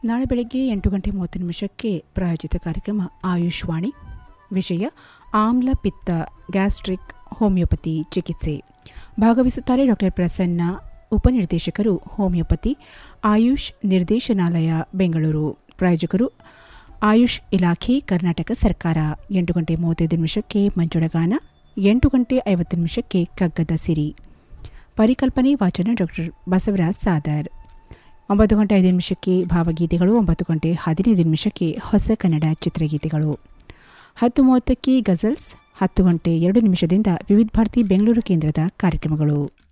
ನಾಳೆ ಬೆಳಗ್ಗೆ ಎಂಟು ಗಂಟೆ ಮೂವತ್ತು ನಿಮಿಷಕ್ಕೆ ಪ್ರಾಯೋಜಿತ ಕಾರ್ಯಕ್ರಮ ಆಯುಷ್ವಾಣಿ ವಿಷಯ ಆಮ್ಲ ಪಿತ್ತ ಗ್ಯಾಸ್ಟ್ರಿಕ್ ಹೋಮಿಯೋಪತಿ ಚಿಕಿತ್ಸೆ ಭಾಗವಹಿಸುತ್ತಾರೆ ಡಾಕ್ಟರ್ ಪ್ರಸನ್ನ ಉಪನಿರ್ದೇಶಕರು ಹೋಮಿಯೋಪತಿ ಆಯುಷ್ ನಿರ್ದೇಶನಾಲಯ ಬೆಂಗಳೂರು ಪ್ರಾಯೋಜಕರು ಆಯುಷ್ ಇಲಾಖೆ ಕರ್ನಾಟಕ ಸರ್ಕಾರ ಎಂಟು ಗಂಟೆ ಮೂವತ್ತೈದು ನಿಮಿಷಕ್ಕೆ ಮಂಜುಳಗಾನ ಎಂಟು ಗಂಟೆ ಐವತ್ತು ನಿಮಿಷಕ್ಕೆ ಕಗ್ಗದ ಸಿರಿ ಪರಿಕಲ್ಪನೆ ವಾಚನ ಡಾಕ್ಟರ್ ಬಸವರಾಜ್ ಸಾದರ್ ಒಂಬತ್ತು ಗಂಟೆ ಐದು ನಿಮಿಷಕ್ಕೆ ಭಾವಗೀತೆಗಳು ಒಂಬತ್ತು ಗಂಟೆ ಹದಿನೈದು ನಿಮಿಷಕ್ಕೆ ಹೊಸ ಕನ್ನಡ ಚಿತ್ರಗೀತೆಗಳು ಹತ್ತು ಮೂವತ್ತಕ್ಕೆ ಗಜಲ್ಸ್ ಹತ್ತು ಗಂಟೆ ಎರಡು ನಿಮಿಷದಿಂದ ವಿವಿಧ ಭಾರತಿ ಬೆಂಗಳೂರು ಕೇಂದ್ರದ ಕಾರ್ಯಕ್ರಮಗಳು